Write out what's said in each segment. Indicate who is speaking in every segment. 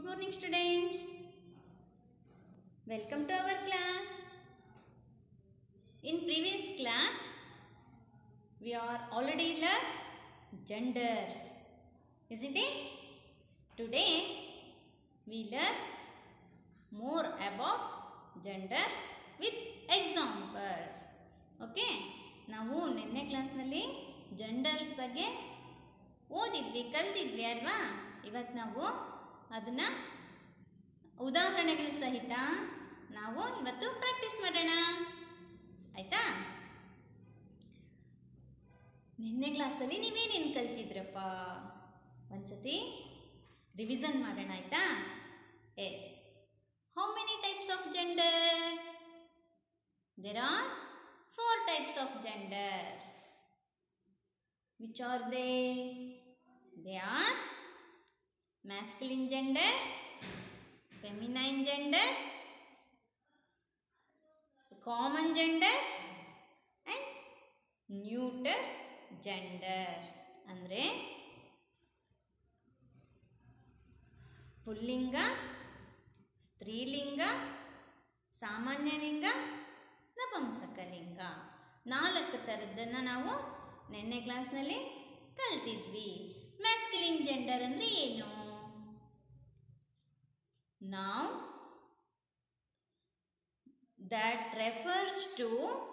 Speaker 1: morning, students. Welcome to our class. In previous class, we are already learned genders, isn't it? Today, we learn more about genders with examples. Okay ನಾವು ನಿನ್ನೆ ಕ್ಲಾಸ್ನಲ್ಲಿ genders ಬಗ್ಗೆ ಓದಿದ್ವಿ ಕಲ್ತಿದ್ವಿ ಅಲ್ವಾ ಇವತ್ತು ನಾವು ಅದನ್ನು ಉದಾಹರಣೆಗಳ ಸಹಿತ ನಾವು ಇವತ್ತು ಪ್ರಾಕ್ಟೀಸ್ ಮಾಡೋಣ ಆಯಿತಾ ನಿನ್ನೆ ಕ್ಲಾಸಲ್ಲಿ ನೀವೇನೇನು ಕಲ್ತಿದ್ರಪ್ಪ ಒಂದ್ಸತಿ ರಿವಿಸನ್ ಮಾಡೋಣ ಆಯಿತಾ yes how many types of genders there are four types of genders. Which are they? They are masculine gender, feminine gender, common gender, and neuter gender. ಅಂದರೆ ಪುಲ್ಲಿಂಗ ಸ್ತ್ರೀಲಿಂಗ ಸಾಮಾನ್ಯ ಲಿಂಗ ನಪುಂಸಕಲಿಂಗ ನಾಲ್ಕು ಥರದ್ದನ್ನು ನಾವು ನಿನ್ನೆ ಕ್ಲಾಸ್ನಲ್ಲಿ ಕಲ್ತಿದ್ವಿ ಮ್ಯಾಸ್ಕಿಲಿನ್ ಜೆಂಡರ್ ಅಂದರೆ ಏನು ನಾವು that refers to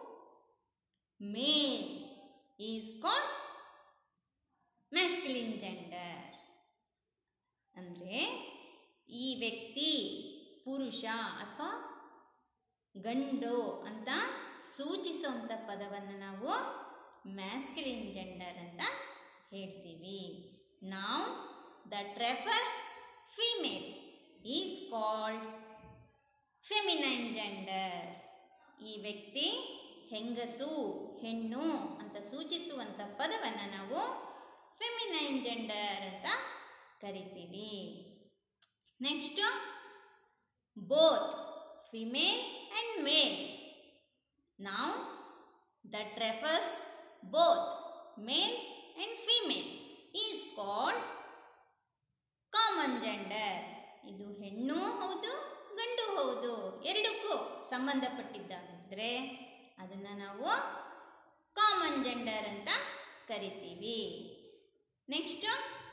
Speaker 1: male is called masculine gender ಅಂದರೆ ಈ ವ್ಯಕ್ತಿ ಪುರುಷ ಅಥವಾ ಗಂಡು ಅಂತ ಸೂಚಿಸುವಂಥ ಪದವನ್ನು ನಾವು ಮ್ಯಾಸ್ಕಿಲಿನ್ ಜೆಂಡರ್ ಅಂತ ಹೇಳ್ತೀವಿ ನಾವು that refers female is called feminine gender ಈ ವ್ಯಕ್ತಿ ಹೆಂಗಸು ಹೆಣ್ಣು ಅಂತ ಸೂಚಿಸುವಂಥ ಪದವನ್ನು ನಾವು ಫೆಮಿನೈನ್ ಜೆಂಡರ್ ಅಂತ ಕರಿತೀವಿ next both female and male. Now that refers both male and female is called common gender. ಇದು ಹೆಣ್ಣು ಹೌದು ಗಂಡು ಹೌದು ಎರಡಕ್ಕೂ ಸಂಬಂಧಪಟ್ಟಿದ್ದಾಗಿದ್ದರೆ ಅದನ್ನು ನಾವು ಕಾಮನ್ ಜೆಂಡರ್ ಅಂತ ಕರಿತೀವಿ ನೆಕ್ಸ್ಟು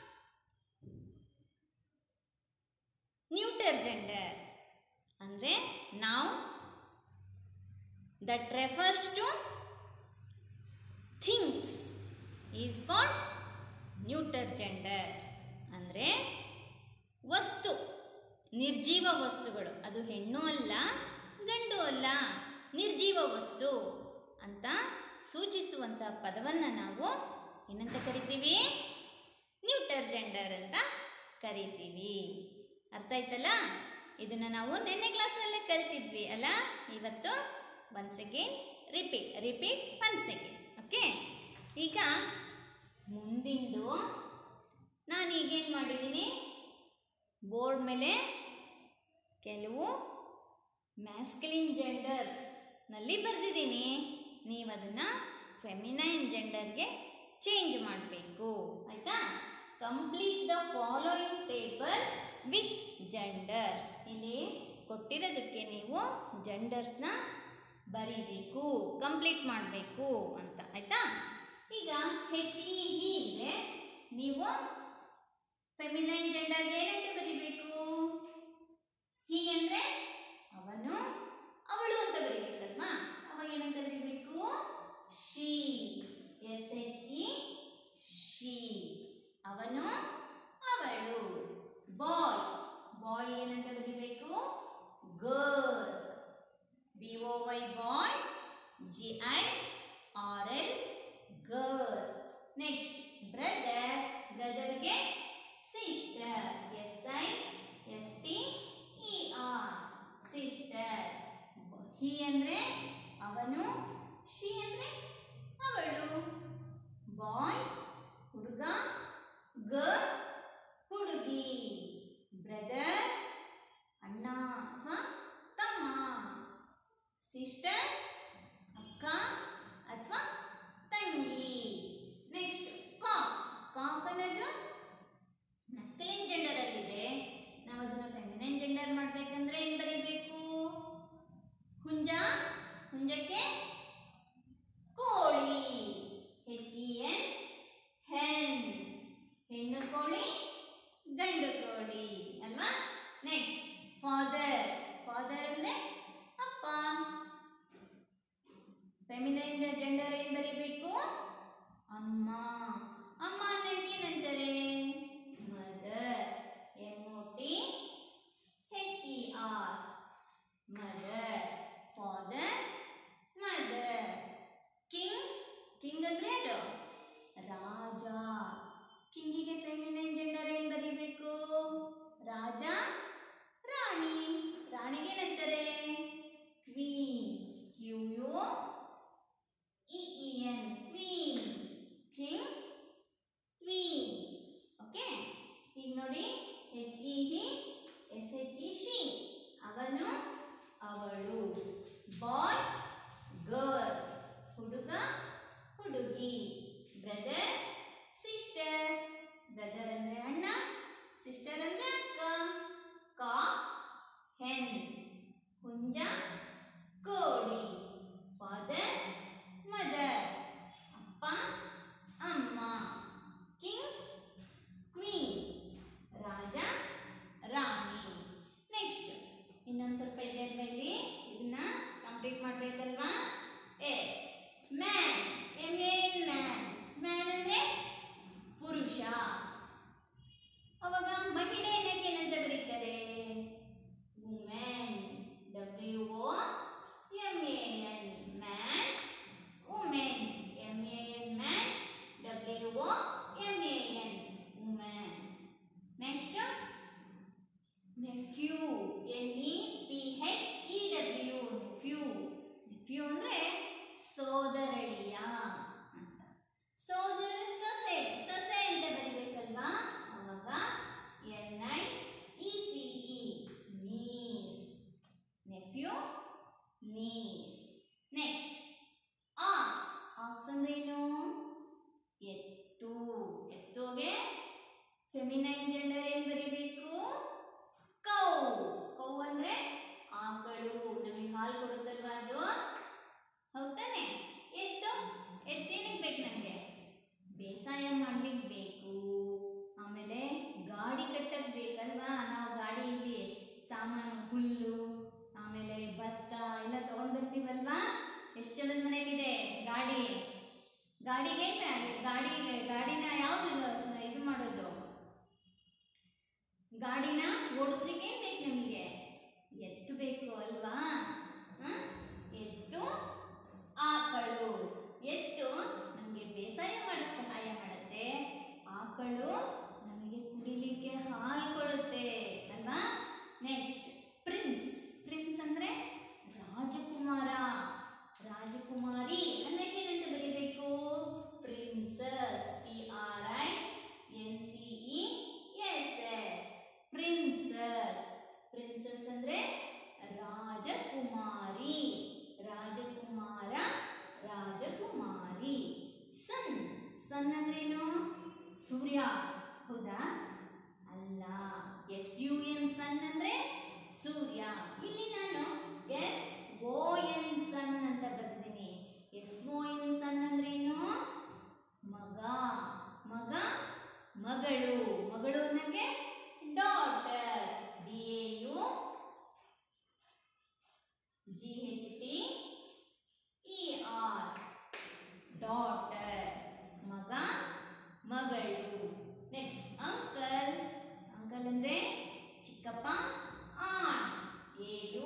Speaker 1: ನ್ಯೂಟರ್ ಜೆಂಡರ್ ಅಂದರೆ ನಾವು that refers to things is called neuter gender ಅಂದರೆ ವಸ್ತು ನಿರ್ಜೀವ ವಸ್ತುಗಳು ಅದು ಹೆಣ್ಣು ಅಲ್ಲ ಗಂಡು ಅಲ್ಲ ನಿರ್ಜೀವ ವಸ್ತು ಅಂತ ಸೂಚಿಸುವಂಥ ಪದವನ್ನು ನಾವು ಏನಂತ ಕರಿತೀವಿ ನ್ಯೂಟರ್ ಜೆಂಡರ್ ಅಂತ ಕರಿತೀವಿ ಅರ್ಥ ಆಯ್ತಲ್ಲ ಇದನ್ನು ನಾವು ನಿನ್ನೆ ಕ್ಲಾಸ್ನಲ್ಲೇ ಕಲ್ತಿದ್ವಿ ಅಲ್ಲ ಇವತ್ತು one second repeat repeat one second okay ಈಗ ಮುಂದಿಂದು ನಾನು ಈಗೇನು ಮಾಡಿದ್ದೀನಿ ಬೋರ್ಡ್ ಮೇಲೆ ಕೆಲವು ಮ್ಯಾಸ್ಕಿಲಿನ್ ಜೆಂಡರ್ಸ್ನಲ್ಲಿ ಬರೆದಿದ್ದೀನಿ ನೀವು ಅದನ್ನು ಫೆಮಿನೈನ್ ಜೆಂಡರ್ಗೆ ಚೇಂಜ್ ಮಾಡಬೇಕು ಆಯಿತಾ complete the following table with genders ಇಲ್ಲಿ ಕೊಟ್ಟಿರೋದಕ್ಕೆ ನೀವು ಜೆಂಡರ್ಸ್ನ ಬರೀಬೇಕು ಕಂಪ್ಲೀಟ್ ಮಾಡಬೇಕು ಅಂತ ಆಯಿತಾ ಈಗ ಹೆಚ್ ಇ ಹಿ ಇದೆ ನೀವು ಫೆಮಿನೈನ್ ಜೆಂಡರ್ಗೆ ಏನಂತ ಬರೀಬೇಕು ಹಿ ಅಂದರೆ ಅವನು ಅವಳು ಅಂತ ಬರೀಬೇಕಲ್ವಾ ಅವಾಗ ಏನಂತ ಬರೀಬೇಕು she S H E she ಅವನು ಅವಳು ಬಾಯ್ ಬಾಯ್ ಏನಂತ ಬರೀಬೇಕು girl B O Y boy G I R L girl next brother ಬ್ರದರ್ಗೆ sister S I S T E R sister he ಅಂದರೆ ಅವನು ಶಿ ಅಂದರೆ ಅವಳು ಬಾಯ್ ಹುಡುಗ ಗರ್ಲ್ ಹುಡುಗಿ ಬ್ರದರ್ ಅಣ್ಣ ಅಥವಾ ತಮ್ಮ ಸಿಸ್ಟರ್ ಅಕ್ಕ ಅಥವಾ ತಂಗಿ ನೆಕ್ಸ್ಟ್ ಕಾಕ್ ಕಾಕ್ ಅನ್ನೋದು ಹೆಣ್ಣು ಕೋಳಿ ಗಂಡು ಕೋಳಿ ಅಲ್ವಾ ನೆಕ್ಸ್ಟ್ ಫಾದರ್ ಫಾದರ್ ಅಂದ್ರೆ ಅಪ್ಪ ಫೆಮಿನೈನ್ ಜೆಂಡರ್ ಏನ್ ಬರೀಬೇಕು ಅಮ್ಮ ಅಮ್ಮ ಅನ್ನಕ್ಕೆ ಏನಂತಾರೆ mother M O T H E R mother father mother king king ಅಂದ್ರೆ ಅದು ರಾಜ ಕಿಂಗಿಗೆ ಫೆಮಿನೈನ್ ಜೆಂಡರ್ ಏನ್ ಬರೀಬೇಕು ರಾಜ ರಾಣಿ ರಾಣಿಗೆ ಏನಂತಾರೆ queen Q U E E N queen king queen okay ಈಗ ನೋಡಿ H E he S H E she ಅವನು ಅವಳು ಬಾಯ್ ಗರ್ಲ್ ಹುಡುಗ ಹುಡುಗಿ ಬ್ರದರ್ ಸಿಸ್ಟರ್ ಬ್ರದರ್ ಅಂದ್ರೆ ಅಣ್ಣ ಸಿಸ್ಟರ್ ಅಂದ್ರೆ ಅಕ್ಕ ಕಾ ಹೆನ್ ಹುಂಜ ಕೋಳಿ ಫಾದರ್ ಮದರ್ ಅಪ್ಪ ಅಮ್ಮ ಕಿಂಗ್ ಕ್ವೀನ್ ರಾಜ ರಾಣಿ ನೆಕ್ಸ್ಟ್ ಇನ್ನೊಂದು ಸ್ವಲ್ಪ ಇದೆ ಅಲ್ವಾ ಇಲ್ಲಿ ಇದನ್ನ ಕಂಪ್ಲೀಟ್ ಮಾಡ್ಬೇಕಲ್ವಾ yes man M N man man ಅಂದ್ರೆ ಪುರುಷ ಅವಾಗ ಮಹಿಳೆ ಏನಕ್ಕೆ ಏನಂತ ಬರೀತಾರೆ women W O M A N man women M A N man W O M A N women next nephew N E P H E W nephew nephew ಅಂದರೆ ಸೋದರಳಿಯ ಅಂತ ಸೋದರ ಸೊಸೆ ಸೊಸೆ ಅಂತ ಬರಿಬೇಕಲ್ವಾ ಅವಾಗ N I E C E niece nephew niece next ox ox ಅಂದ್ರೇನು ಎತ್ತು ಎತ್ತೋಗೆ ಫೆಮಿನೈನ್ ಜೆಂಡರ್ ಏನ್ ಬರಿಬೇಕು ಕೌ ಕೌ ಅಂದ್ರೆ ಆಕಳು ನಮಗೆ ಹಾಲು ಕೊಡುತ್ತಲ್ವಾ ಅದು ಹೌದಾನೆ ಎತ್ತು ಎತ್ತೇನಕ್ಕೆ ಬೇಕು ನಮಗೆ ಬೇಸಾಯ ಮಾಡ್ಲಿಕ್ಕೆ ಬೇಕು ಆಮೇಲೆ ಗಾಡಿ ಕಟ್ಟಕ್ ಬೇಕಲ್ವಾ ನಾವು ಗಾಡಿಯಲ್ಲಿ ಸಾಮಾನು ಹುಲ್ಲು ಆಮೇಲೆ ಭತ್ತ ಎಲ್ಲ ತಗೊಂಡ್ ಬರ್ತೀವಲ್ವಾ ಎಷ್ಟು ಜನದ ಮನೇಲಿದೆ ಗಾಡಿ ಗಾಡಿಗೆ ಗಾಡಿ ಗಾಡಿನ ಯಾವುದು ಇದು ಮಾಡೋದು ಗಾಡಿನ ಓಡಿಸ್ಲಿಕ್ಕೆ ಏನ್ ಬೇಕು ನಮಗೆ ಎತ್ತು ಬೇಕು ಅಲ್ವಾ ಹ? ಎತ್ತು ಆಕಳು ಎತ್ತು ನಮಗೆ ಬೇಸಾಯ ಮಾಡಕ್ಕೆ ಸಹಾಯ ಮಾಡುತ್ತೆ ಆಕಳು ನಮಗೆ ಕುಡಿಲಿಕ್ಕೆ ಹಾಲು ಕೊಡುತ್ತೆ ಅಲ್ವಾ ನೆಕ್ಸ್ಟ್ ಪ್ರಿನ್ಸ್ ಪ್ರಿನ್ಸ್ ಅಂದ್ರೆ ರಾಜಕುಮಾರ ರಾಜಕುಮಾರಿ ಅಂದ್ರೆ ಏನಂತ ಬರೀಬೇಕು princess P R I N C E S S princess princess ಅಂದ್ರೆ ರಾಜಕುಮಾರಿ ರಾಜಕುಮಾರ ರಾಜಕುಮಾರಿ ಸನ್ ಸನ್ ಅಂದ್ರೇನು ಸೂರ್ಯ ಹೌದಾ ಅಲ್ಲ ಎಸ್ ಯು ಎನ್ ಸನ್ ಅಂದ್ರೆ ಸೂರ್ಯ ಇಲ್ಲಿ ನಾನು ಎಸ್ ಓ ಎನ್ ಸನ್ ಅಂತ ಬರ್ತೀನಿ ಎಸ್ ಓ ಎನ್ ಸನ್ ಅಂದ್ರೇನು ಮಗ ಮಗ ಮಗಳು ಮಗಳು ಅನ್ನಕ್ಕೆ daughter D A U G H T E R daughter ಮಗ ಮಗಳು ನೆಕ್ಸ್ಟ್ ಅಂಕಲ್ ಅಂಕಲ್ ಅಂದ್ರೆ ಚಿಕ್ಕಪ್ಪ aunt A U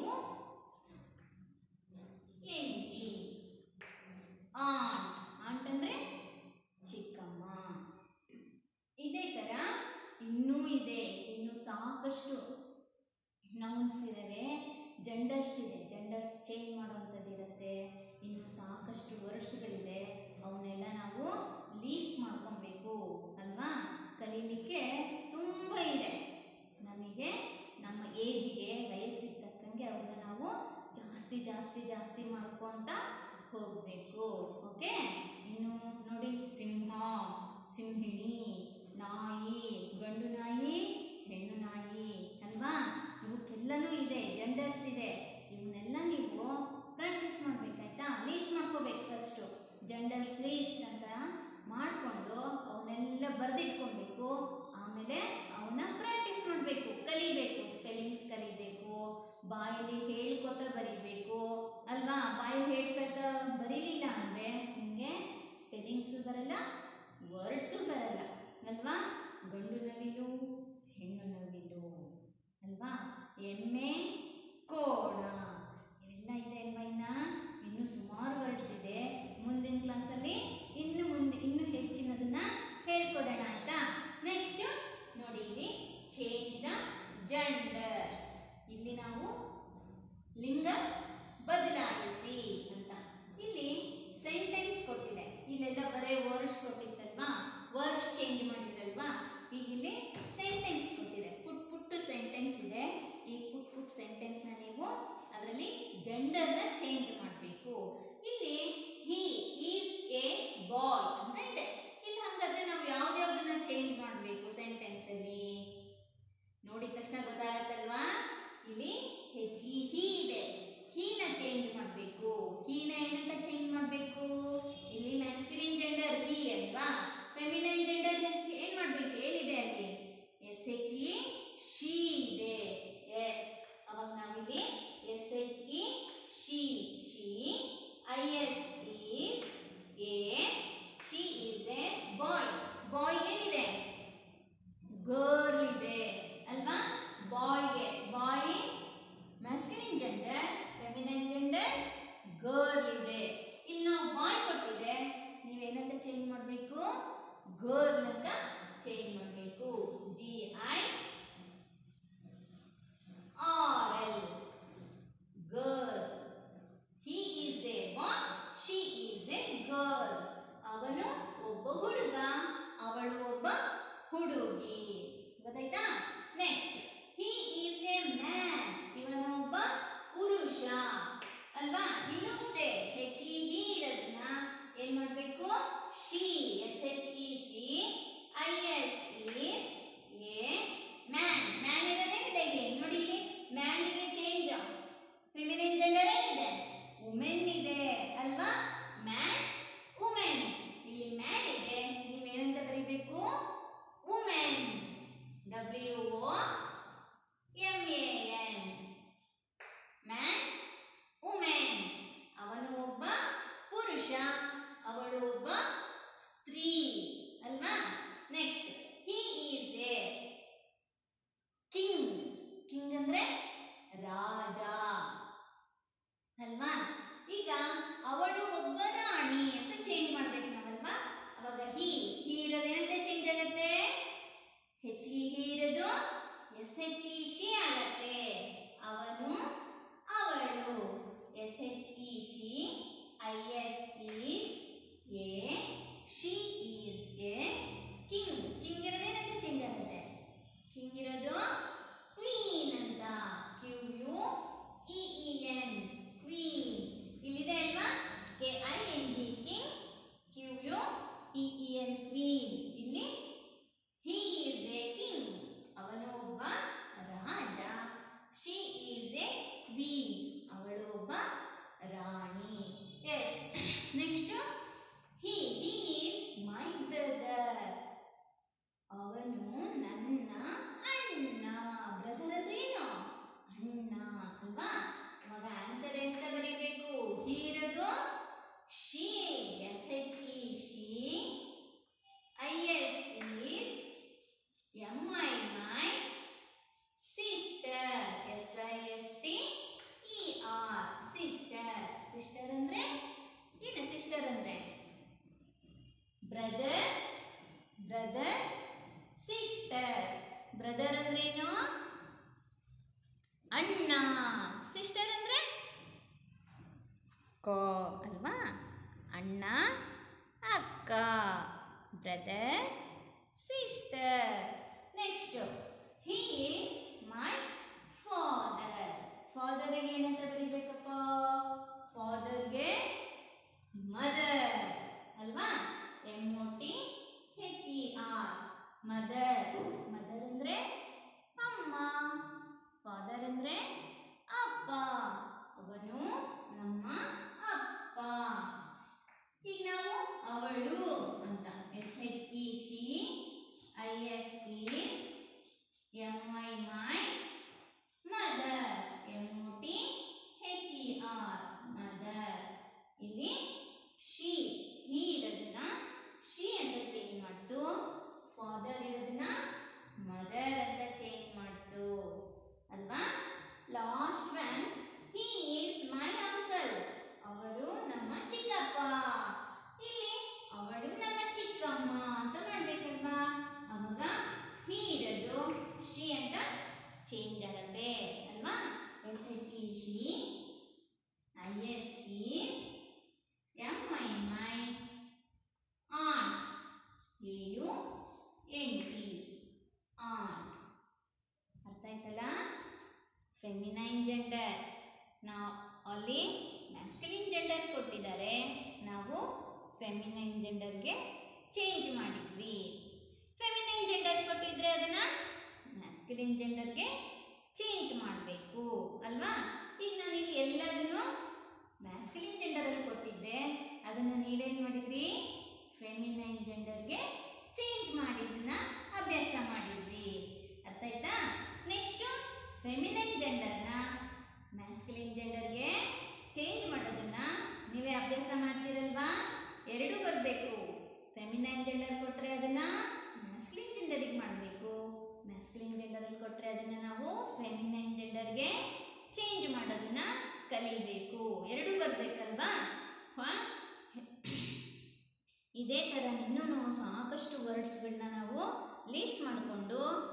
Speaker 1: N T aunt aunt ಅಂದ್ರೆ ಚಿಕ್ಕಮ್ಮ ಇದೇ ಥರ ಇನ್ನೂ ಇದೆ ಇನ್ನು ಸಾಕಷ್ಟು ನೌನ್ಸ್ ಇದ್ದಾವೆ ಜೆಂಡರ್ಸ್ ಇದೆ ಜೆಂಡರ್ಸ್ ಚೇಂಜ್ ಮಾಡೋವಂಥದ್ದು ಇರುತ್ತೆ ಇನ್ನು ಸಾಕಷ್ಟು ವರ್ಡ್ಸ್ಗಳಿದೆ ಅವನ್ನೆಲ್ಲ ನಾವು ಲೀಸ್ಟ್ ಮಾಡ್ಕೊಬೇಕು ಅಲ್ವಾ ಕಲೀಲಿಕ್ಕೆ ತುಂಬ ಇದೆ ನಮಗೆ ನಮ್ಮ ಏಜಿಗೆ ವಯಸ್ಸಿಗೆ ತಕ್ಕಂಗೆ ಅವನ್ನ ನಾವು ಜಾಸ್ತಿ ಜಾಸ್ತಿ ಜಾಸ್ತಿ ಮಾಡ್ಕೊತ ಹೋಗಬೇಕು ಓಕೆ ಇನ್ನು ನೋಡಿ ಸಿಂಹ ಸಿಂಹಿಣಿ ನಾಯಿ ಗಂಡು ನಾಯಿ ಹೆಣ್ಣು ನಾಯಿ ಅಲ್ವಾ ಇವಕ್ಕೆಲ್ಲನೂ ಇದೆ ಜೆಂಡರ್ಸ್ ಇದೆ ಇವನ್ನೆಲ್ಲ ನೀವು ಪ್ರಾಕ್ಟೀಸ್ ಮಾಡಬೇಕಾಯ್ತಾ ಲೀಸ್ಟ್ ಮಾಡ್ಕೋಬೇಕು ಫಸ್ಟು ಜೆಂಡರ್ಸ್ ಲೀಸ್ಟ್ ಅಂತ ಮಾಡಿಕೊಂಡು ಅವನ್ನೆಲ್ಲ ಬರೆದಿಟ್ಕೊಬೇಕು ಬಾಯಲ್ಲಿ ಹೇಳ್ಕೊತ ಬರೀಬೇಕು ಅಲ್ವಾ ಬಾಯಲ್ಲಿ ಹೇಳ್ಕೊತ ಬರೀಲಿಲ್ಲ ಅಂದರೆ ನಿಮಗೆ ಸ್ಪೆಲ್ಲಿಂಗ್ಸು ಬರಲ್ಲ ವರ್ಡ್ಸು ಬರಲ್ಲ ಅಲ್ವಾ ಗಂಡು ನವಿಲು ಹೆಣ್ಣು ನವಿಲು ಅಲ್ವಾ ಎಮ್ಮೆ ಕೋಣ ಇವೆಲ್ಲ ಇದೆ ಅಲ್ವಾ ಇನ್ನ ಇನ್ನು ಸುಮಾರು ವರ್ಡ್ಸ್ ಇದೆ ಮುಂದಿನ ಕ್ಲಾಸಲ್ಲಿ ಇನ್ನು ಮುಂದೆ ಇನ್ನು ಹೆಚ್ಚಿನದನ್ನ ಹೇಳ್ಕೊಡೋಣ ಆಯ್ತಾ ನೆಕ್ಸ್ಟ್ ನೋಡಿ ಇಲ್ಲಿ ಚೇಂಜ್ ದ ಜಂಡರ್ಸ್ ಇಲ್ಲಿ ನಾವು ಲಿಂಗ ಬದಲಾಯಿಸಿ ಅಂತ ಇಲ್ಲಿ ಸೆಂಟೆನ್ಸ್ ಕೊಟ್ಟಿದೆ ಇಲ್ಲೆಲ್ಲ ಬರೀ ವರ್ಡ್ಸ್ ಕೊಟ್ಟಿತ್ತಲ್ವಾ ವರ್ಡ್ಸ್ ಚೇಂಜ್ ಮಾಡಿದ್ರಲ್ವಾ ಈಗ ಇಲ್ಲಿ ಸೆಂಟೆನ್ಸ್ ಕೊಟ್ಟಿದೆ ಪುಟ್ ಪುಟ್ಟು ಸೆಂಟೆನ್ಸ್ ಇದೆ ಈ ಪುಟ್ ಪುಟ್ ಸೆಂಟೆನ್ಸ್ನ ನೀವು ಅದರಲ್ಲಿ ಜೆಂಡರ್ನ ಚೇಂಜ್ ಮಾಡಬೇಕು ಇಲ್ಲಿ ಹಿ ಈಸ್ ಎ ಬಾಯ್ ಅಂತ ಇದೆ ಇಲ್ಲಿ ಹಾಗಾದ್ರೆ ನಾವು ಯಾವ್ದ್ಯಾವ್ದನ್ನ ಚೇಂಜ್ ಮಾಡಬೇಕು ಸೆಂಟೆನ್ಸಲ್ಲಿ ನೋಡಿದ ತಕ್ಷಣ ಗೊತ್ತಾಗತ್ತಲ್ವಾ ಇಲ್ಲಿ ಹೆಚ್ ಇ ಹಿ ಇದೆ ಹೀನ ಚೇಂಜ್ ಮಾಡಬೇಕು ಹೀನ ಏನಂತ ಚೇಂಜ್ ಮಾಡಬೇಕು ಇಲ್ಲಿ ಮ್ಯಾಸ್ಕ್ಯುಲಿನ್ ಜೆಂಡರ್ ಹಿ ಅಲ್ವಾ ಫೆಮಿನೈನ್ ಜೆಂಡರ್ ಏನ್ ಮಾಡಬೇಕು ಏನಿದೆ ಅಲ್ಲಿ ಎಸ್ ಎಚ್ ಇ ಶಿ ಇದೆ ಎಸ್ ಅವಾಗ ನಾವಿಲ್ಲಿ S H E she she I S is a she is a boy boy ಏನಿದೆ ಗರ್ಲ್ ಇದೆ ಅಲ್ವಾ ಬಾಯ್ಗೆ boy masculine gender feminine gender girl ಇದೆ ಇಲ್ಲಿ ನಾವು ಬಾಯ್ ಕೊಟ್ಟಿದೆ ನೀವೇನಂತ ಚೇಂಜ್ ಮಾಡಬೇಕು ಗರ್ಲ್ ಅಂತ ಚೇಂಜ್ ಮಾಡಬೇಕು G I R L girl he is a boy she is a girl ಅವನು ಒಬ್ಬ ಹುಡುಗ ಅವಳು ಒಬ್ಬ ಹುಡುಗಿ ಗೊತ್ತಾಯ್ತಾ next he is a man ಇವನು ಒಬ್ಬ ಪುರುಷ ಅಲ್ವಾ ಇಲ್ಲೂ ಅಷ್ಟೇ ಹೆಚ್ ಇ ಹಿ ಇರೋದನ್ನ ಏನ್ ಮಾಡಬೇಕು she S H E she I S is a man man ಇರೋದೇನಿದೆ ಇಲ್ಲಿ ನೋಡಿ ಇಲ್ಲಿ ಮ್ಯಾನಿಗೆ ಚೇಂಜ್ ಫಿಮಿನಿನ್ ಜೆಂಡರ್ ಏನಿದೆ ವುಮೆನ್ ಇದೆ ಅಲ್ವಾ ಮ್ಯಾನ್ ವುಮೆನ್ ಇಲ್ಲಿ ಮ್ಯಾನ್ ಇದೆ ನೀವೇನಂತ ಬರೀಬೇಕು women W O M A N man women ಅವನು ಒಬ್ಬ ಪುರುಷ ಅವಳು ಒಬ್ಬ ಸ್ತ್ರೀ ಅಲ್ವಾ next he is a king king ಅಂದ್ರೆ ರಾಜ ಅಲ್ವಾ ಈಗ ಅವಳು ಒಬ್ಬ ರಾಣಿ ಅಂತ ಚೇಂಜ್ ಮಾಡ್ಬೇಕು ನಾವಲ್ವಾ ಅವಾಗ ಹಿ ಹಿ ಇರೋದೇನಂತ ಚೇಂಜ್ ಆಗತ್ತೆ ಹೆಚ್ ಇ ಹಿ ಇರೋದು ಎಸ್ ಎಚ್ ಇ ಶಿ ಆಗತ್ತೆ ಅವನು ಅವಳು S H E she I S is a she is a king king ಇರೋದೇನಂತ ಚೇಂಜ್ ಆಗುತ್ತೆ ಕಿಂಗ್ ಇರೋದು ಕ್ವೀನ್ ಅಂತ Q U E E N queen ಇಲ್ಲಿದೆ ಅಲ್ವಾ K I N G king Q U E E N queen ಇಲ್ಲಿ he is a king ಅವನು ಒಬ್ಬ ರಾಜ ಶಿ ಈಸ್ ಎ ಕ್ವೀನ್ ಅವಳು ಒಬ್ಬ ರಾಣಿ yes next he is my brother ಅವನು ನನ್ನ ಅಣ್ಣ ಬ್ರದರ್ ಅಂದ್ರೆ ಏನು ಅಣ್ಣ ಅಲ್ವಾ ಅವಾಗ ಆನ್ಸರ್ ಎಂತ ಬರೀಬೇಕು ಹೀರದು she S H E she I S is M Y my sister S I S T E R sister sister ಅಂದ್ರೆ ಏನು ಸಿಸ್ಟರ್ ಅಂದ್ರೆ ಬ್ರದರ್ ಬ್ರದರ್ ಸಿಸ್ಟರ್ ಬ್ರದರ್ ಅಂದ್ರೇನು ಅಣ್ಣ ಸಿಸ್ಟರ್ ಅಂದ್ರೆ ಕೋ ಅಲ್ವಾ ಅಣ್ಣ ಅಕ್ಕ brother sister next he is my father ಫಾದರಿಗೆ ಏನಂತ ಬರೀಬೇಕಪ್ಪ ಫಾದರ್ಗೆ ಮದರ್ ಅಲ್ವಾ M O T H E R mother mother ಅಂದ್ರೆ ಅಮ್ಮ ಫಾದರ್ ಅಂದ್ರೆ ಅಪ್ಪ ಅವನು ನಮ್ಮ ಅಪ್ಪ ಈಗ ನಾವು ಅವಳು ಅಂತ S H E she I S is M Y my mother M O change ಆಗುತ್ತೆ ಅಲ್ವಾ S H E she I S is M Y my aunt A U N T aunt ಅರ್ಥ ಆಯ್ತಲ್ಲ ಫೆಮಿನೈನ್ ಜೆಂಡರ್ ನಾವು ಅಲ್ಲಿ ಮ್ಯಾಸ್ಕಲಿನ್ gender ಕೊಟ್ಟಿದ್ದಾರೆ ನಾವು feminine ಜೆಂಡರ್ಗೆ change ಮಾಡಿದ್ವಿ ಫೆಮಿನೈನ್ ಜೆಂಡರ್ ಕೊಟ್ಟಿದ್ರೆ ಅದನ್ನ ಮ್ಯಾಸ್ಕಲಿನ್ ಜೆಂಡರ್ಗೆ ಚೇಂಜ್ ಮಾಡಬೇಕು ಅಲ್ವಾ ಈಗ ನಾನು ಇಲ್ಲಿ ಎಲ್ಲದನ್ನು ಮ್ಯಾಸ್ಕಲಿನ್ ಜೆಂಡರಲ್ಲಿ ಕೊಟ್ಟಿದ್ದೆ ಅದನ್ನು ನೀವೇನು ಮಾಡಿದ್ರಿ ಫೆಮಿನೈನ್ ಜೆಂಡರ್ಗೆ ಚೇಂಜ್ ಮಾಡಿದ್ದನ್ನ ಅಭ್ಯಾಸ ಮಾಡಿದ್ವಿ ಅರ್ಥ ಆಯ್ತಾ ನೆಕ್ಸ್ಟು ಫೆಮಿನೈನ್ ಜೆಂಡರ್ನ ಮ್ಯಾಸ್ಕಲಿನ್ ಜೆಂಡರ್ಗೆ ಚೇಂಜ್ ಮಾಡೋದನ್ನ ನೀವೇ ಅಭ್ಯಾಸ ಮಾಡ್ತೀರಲ್ವಾ ಎರಡೂ ಬರಬೇಕು ಫೆಮಿನೈನ್ ಜೆಂಡರ್ ಕೊಟ್ಟರೆ ಅದನ್ನ ಮ್ಯಾಸ್ಕಲಿನ್ ಜೆಂಡರಿಗೆ ಮಾಡಬೇಕು ಮ್ಯಾಸ್ಕಲಿನ್ ಜೆಂಡರಲ್ಲಿ ಕೊಟ್ಟರೆ ಅದನ್ನು ನಾವು ಫೆಮಿನೈನ್ ಜೆಂಡರ್ಗೆ ಚೇಂಜ್ ಮಾಡೋದನ್ನ ಕಲಿಬೇಕು ಎರಡೂ ಬರಬೇಕಲ್ವಾ ಹಾ ಇದೇ ಥರ ಇನ್ನೂ ನಾವು ಸಾಕಷ್ಟು ವರ್ಡ್ಸ್ಗಳನ್ನ ನಾವು ಲೀಸ್ಟ್ ಮಾಡಿಕೊಂಡು